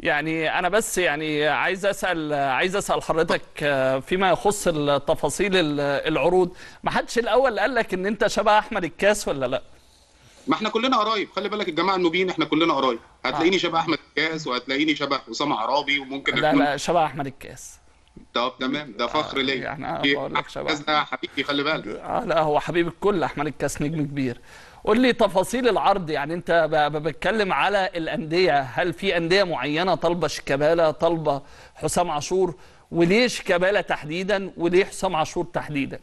يعني انا بس يعني عايز اسال عايز اسال حضرتك آه، فيما يخص التفاصيل ال- العروض ما حدش الاول قال لك ان انت شبه احمد الكاس ولا لا ما احنا كلنا قرايب خلي بالك الجماعه النوبيين احنا كلنا قرايب هتلاقيني شبه احمد كاس وهتلاقيني شبه اسامه عرابي وممكن لا أكون- لا شبه احمد الكاس طب تمام ده فخر ليا يعني أنا في بقول لك أحمد شبه. كاس ده حبيبي خلي بالك آه لا هو حبيب الكل احمد الكاس نجم كبير قول لي تفاصيل العرض يعني انت ب- ب- بتكلم على الانديه هل في انديه معينه طالبه شيكابالا طالبه حسام عاشور وليه شيكابالا تحديدا وليه حسام عاشور تحديدا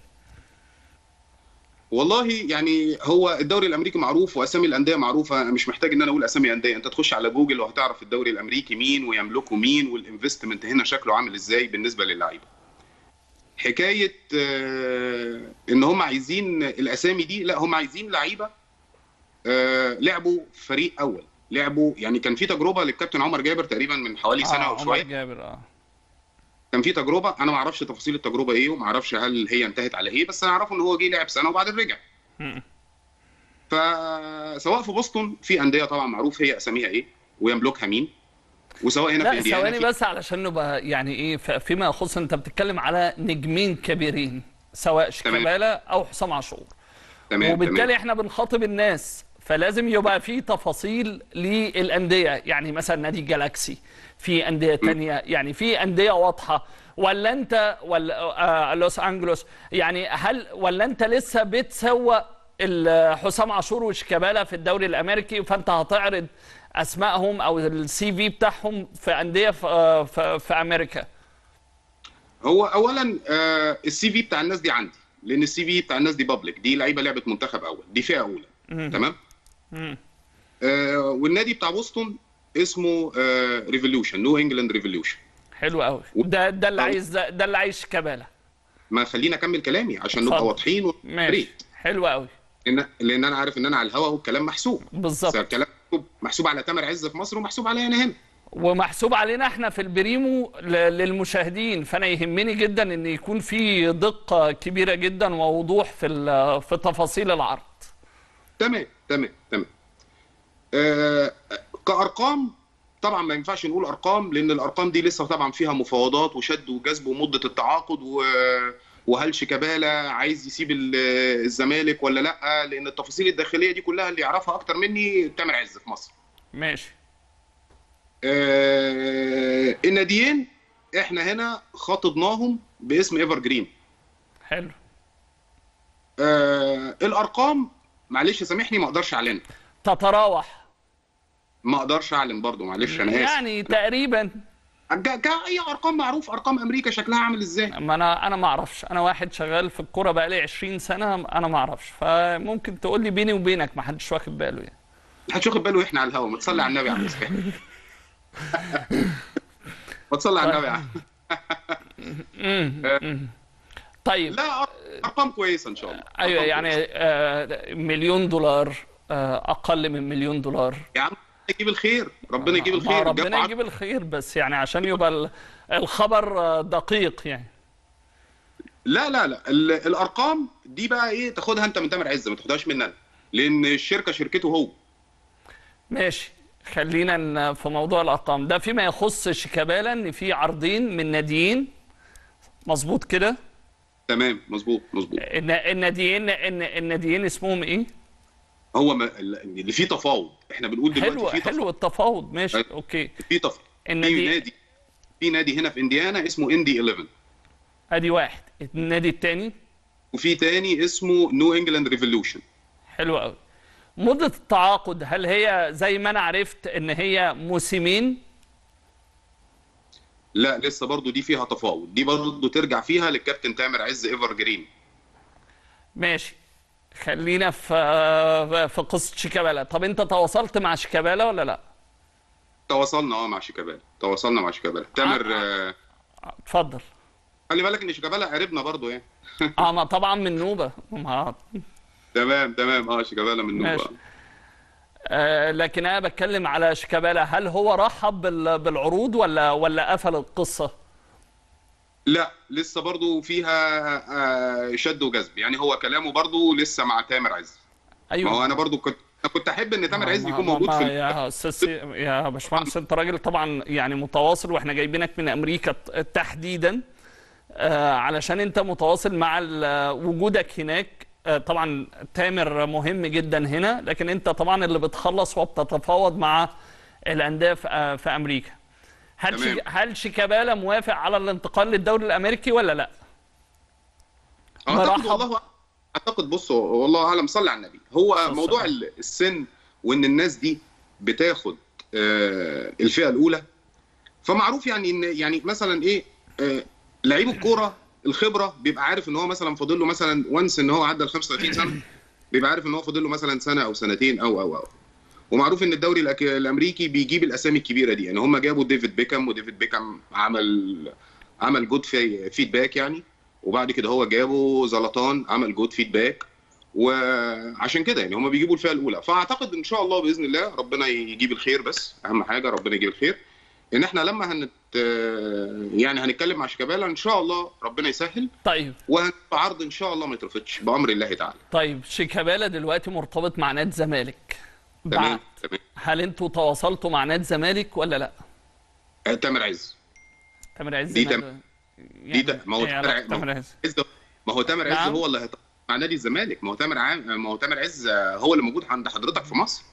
والله يعني هو الدوري الامريكي معروف واسامي الانديه معروفه أنا مش محتاج ان انا اقول اسامي انديه انت تخش على جوجل وهتعرف الدوري الامريكي مين ويملكه مين والانفستمنت هنا شكله عامل ازاي بالنسبه للعيبه حكايه آه، ان هم عايزين الاسامي دي لا هم عايزين لعيبه آه، لعبوا فريق اول لعبوا يعني كان في تجربه للكابتن عمر جابر تقريبا من حوالي سنه آه او عمر شويه جابر اه كان في تجربه انا ما اعرفش تفاصيل التجربه ايه وما اعرفش هل هي انتهت على ايه بس انا اعرفه ان هو جه لعب سنه وبعدين رجع مم. فسواء في بوسطن في انديه طبعا معروف هي اساميها ايه ويملكها مين وسواء هنا في لا انديانا ثواني في- بس علشان نبقى يعني ايه ف- فيما يخص انت بتتكلم على نجمين كبيرين سواء شيكابالا او حسام عاشور تمام وبالتالي تمام احنا بنخاطب الناس فلازم يبقى في تفاصيل للانديه يعني مثلا نادي جالاكسي في انديه تانية يعني في انديه واضحه ولا انت ولا آه لوس انجلوس يعني هل ولا انت لسه بتسوق ال- حسام عاشور وشيكابالا في الدوري الامريكي فانت هتعرض اسمائهم او السي في بتاعهم في انديه في, آه في, في امريكا هو اولا آه السي في بتاع الناس دي عندي لان السي في بتاع الناس دي بابليك دي لعيبه لعبه منتخب اول دي فئه اولى تمام مم. آه والنادي بتاع بوسطن اسمه آه ريفوليوشن نو انجلاند ريفوليوشن حلو قوي ده ده اللي عايز ده, ده اللي عايز شيكابالا ما خلينا اكمل كلامي عشان اتفضل. نبقى واضحين ماشي وريت حلو قوي لان لان انا عارف ان انا على الهوا والكلام محسوب بالظبط الكلام محسوب- محسوب على تامر عز في مصر ومحسوب عليا انا هنا ومحسوب علينا احنا في البريمو ل- للمشاهدين فانا يهمني جدا ان يكون في دقه كبيره جدا ووضوح في ال- في تفاصيل العرض تمام تمام تمام آه كارقام طبعا ما ينفعش نقول ارقام لان الارقام دي لسه طبعا فيها مفاوضات وشد وجذب ومده التعاقد و وهل شيكابالا عايز يسيب ال- الزمالك ولا لا لان التفاصيل الداخليه دي كلها اللي يعرفها اكتر مني تامر عز في مصر ماشي آه الناديين احنا هنا خاطبناهم باسم ايفر جرين حلو آه الارقام معلش سامحني ما اقدرش اعلنها تتراوح ما اقدرش اعلن برضو معلش انا اسف يعني تقريبا جا- جا- اي ارقام معروف ارقام امريكا شكلها عامل ازاي ما انا انا ما اعرفش انا واحد شغال في الكوره بقالي 20 سنه انا ما اعرفش فممكن تقول لي بيني وبينك ما حدش واخد باله يعني محدش واخد باله احنا على الهوا ما تصلي على النبي يا عم اسماعيل ما تصلي على النبي يا عم طيب لا أر- ارقام كويسه ان شاء الله ايوه أرقام يعني كويسة. آه، مليون دولار آه، اقل من مليون دولار يا عم يجيب الخير ربنا يجيب ما الخير ربنا جاب يجيب الخير بس يعني عشان يبقى ال- الخبر آه، دقيق يعني لا لا لا ال- الارقام دي بقى ايه تاخدها انت من تامر عز ما تاخدهاش مني انا لان الشركه شركته هو ماشي خلينا ن- في موضوع الارقام ده فيما يخص شيكابالا ان في عرضين من ناديين مظبوط كده تمام مظبوط مظبوط الن- الناديين الن- الناديين اسمهم ايه هو ما اللي فيه تفاوض احنا بنقول دلوقتي حلو في تفاوض حلو التفاوض ماشي أيوة. اوكي في تفاوض النادي- في نادي في نادي هنا في انديانا اسمه اندي 11 ادي واحد النادي التاني وفي تاني اسمه نو انجلاند ريفولوشن حلو قوي مدة التعاقد هل هي زي ما انا عرفت ان هي موسمين لا لسه برضو دي فيها تفاوض دي برضو ترجع فيها للكابتن تامر عز ايفر جرين ماشي خلينا في في قصة شيكابالا طب انت تواصلت مع شيكابالا ولا لا تواصلنا اه مع شيكابالا تواصلنا مع شيكابالا تامر آه اتفضل خلي بالك ان شيكابالا قريبنا برضو يعني اه ما طبعا من نوبة ما تمام تمام اه شيكابالا من ماشي. نوبه آه لكن انا بتكلم على شيكابالا هل هو رحب بال- بالعروض ولا ولا قفل القصة لا لسه برضو فيها آه شد وجذب يعني هو كلامه برضو لسه مع تامر عز ما هو ايوه انا برضو كنت انا كنت احب ان تامر عز ما- يكون ما- موجود ما- في يا استاذ يا باشمهندس انت راجل طبعا يعني متواصل واحنا جايبينك من امريكا ت- تحديدا آه، علشان انت متواصل مع ال- وجودك هناك آه، طبعا تامر مهم جدا هنا لكن انت طبعا اللي بتخلص وبتتفاوض مع الانديه في آه، في امريكا هل تمام. شي هل شيكابالا موافق على الانتقال للدوري الامريكي ولا لا؟ اعتقد مرحب. والله اعتقد بص والله اعلم صلي على النبي هو صلى موضوع الله. ال- السن وان الناس دي بتاخد آه، الفئه الاولى فمعروف يعني ان يعني مثلا ايه آه، لعيب الكوره الخبره بيبقى عارف ان هو مثلا فاضل له مثلا وانس ان هو عدى ال 35 سنه بيبقى عارف ان هو فاضل له مثلا سنه او سنتين او او او ومعروف ان الدوري الأك- الامريكي بيجيب الاسامي الكبيره دي يعني هم جابوا ديفيد بيكام وديفيد بيكام عمل عمل جود في فيدباك يعني وبعد كده هو جابوا زلطان عمل جود فيدباك وعشان كده يعني هم بيجيبوا الفئه الاولى فاعتقد ان شاء الله باذن الله ربنا يجيب الخير بس اهم حاجه ربنا يجيب الخير ان احنا لما هنت يعني هنتكلم مع شيكابالا ان شاء الله ربنا يسهل طيب وعرض ان شاء الله ما يترفضش بامر الله تعالى طيب شيكابالا دلوقتي مرتبط مع نادي الزمالك تمام بعد تمام هل انتوا تواصلتوا مع نادي الزمالك ولا لا؟ آه، تامر عز تامر عز دي ماله؟ تم- دي ت- ما هو إيه تامر علاقة ع- ما هو- تامر عز عز ما هو تامر عز نعم. هو اللي هيط- مع نادي الزمالك ما هو تامر عام ما هو تامر عز آه، هو اللي موجود عند حضرتك في مصر